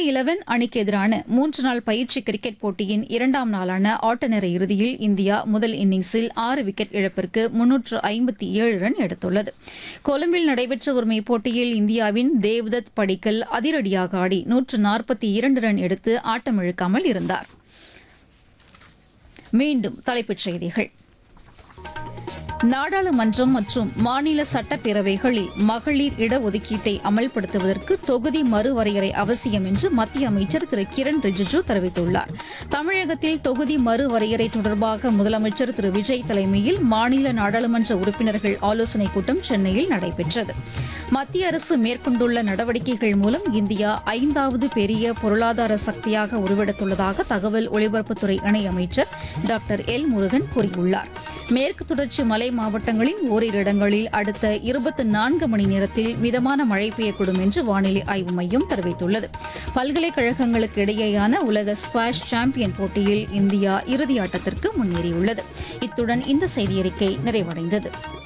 eleven அணிக்கு எதிரான மூன்று நாள் பயிற்சி கிரிக்கெட் போட்டியின் இரண்டாம் நாளான ஆட்டநேர இறுதியில் இந்தியா முதல் இன்னிங்ஸில் ஆறு விக்கெட் இழப்பிற்கு முன்னூற்று ஐம்பத்தி ஏழு ரன் எடுத்துள்ளது கொழும்பில் நடைபெற்ற ஒருமை போட்டியில் இந்தியாவின் தேவ்தத் படிக்கல் அதிரடியாக ஆடி நூற்று நாற்பத்தி இரண்டு ரன் எடுத்து ஆட்டமிழக்காமல் இருந்தார் மீண்டும் தலைப்புச் செய்திகள் நாடாளுமன்றம் மற்றும் மாநில சட்டப்பேரவைகளில் மகளிர் இடஒதுக்கீட்டை அமல்படுத்துவதற்கு தொகுதி மறுவரையறை அவசியம் என்று மத்திய அமைச்சர் திரு கிரண் ரிஜிஜு தெரிவித்துள்ளார் தமிழகத்தில் தொகுதி மறுவரையறை தொடர்பாக முதலமைச்சர் திரு விஜய் தலைமையில் மாநில நாடாளுமன்ற உறுப்பினர்கள் ஆலோசனைக் கூட்டம் சென்னையில் நடைபெற்றது மத்திய அரசு மேற்கொண்டுள்ள நடவடிக்கைகள் மூலம் இந்தியா ஐந்தாவது பெரிய பொருளாதார சக்தியாக உருவெடுத்துள்ளதாக தகவல் ஒலிபரப்புத்துறை இணையமைச்சர் டாக்டர் எல் முருகன் கூறியுள்ளார் மேற்கு தொடர்ச்சி மலை மாவட்டங்களின் ஓரிரு இடங்களில் அடுத்த இருபத்தி நான்கு மணி நேரத்தில் மிதமான மழை பெய்யக்கூடும் என்று வானிலை ஆய்வு மையம் தெரிவித்துள்ளது பல்கலைக்கழகங்களுக்கு இடையேயான உலக ஸ்குவாஷ் சாம்பியன் போட்டியில் இந்தியா இறுதியாட்டத்திற்கு முன்னேறியுள்ளது இத்துடன் இந்த செய்தியறிக்கை நிறைவடைந்தது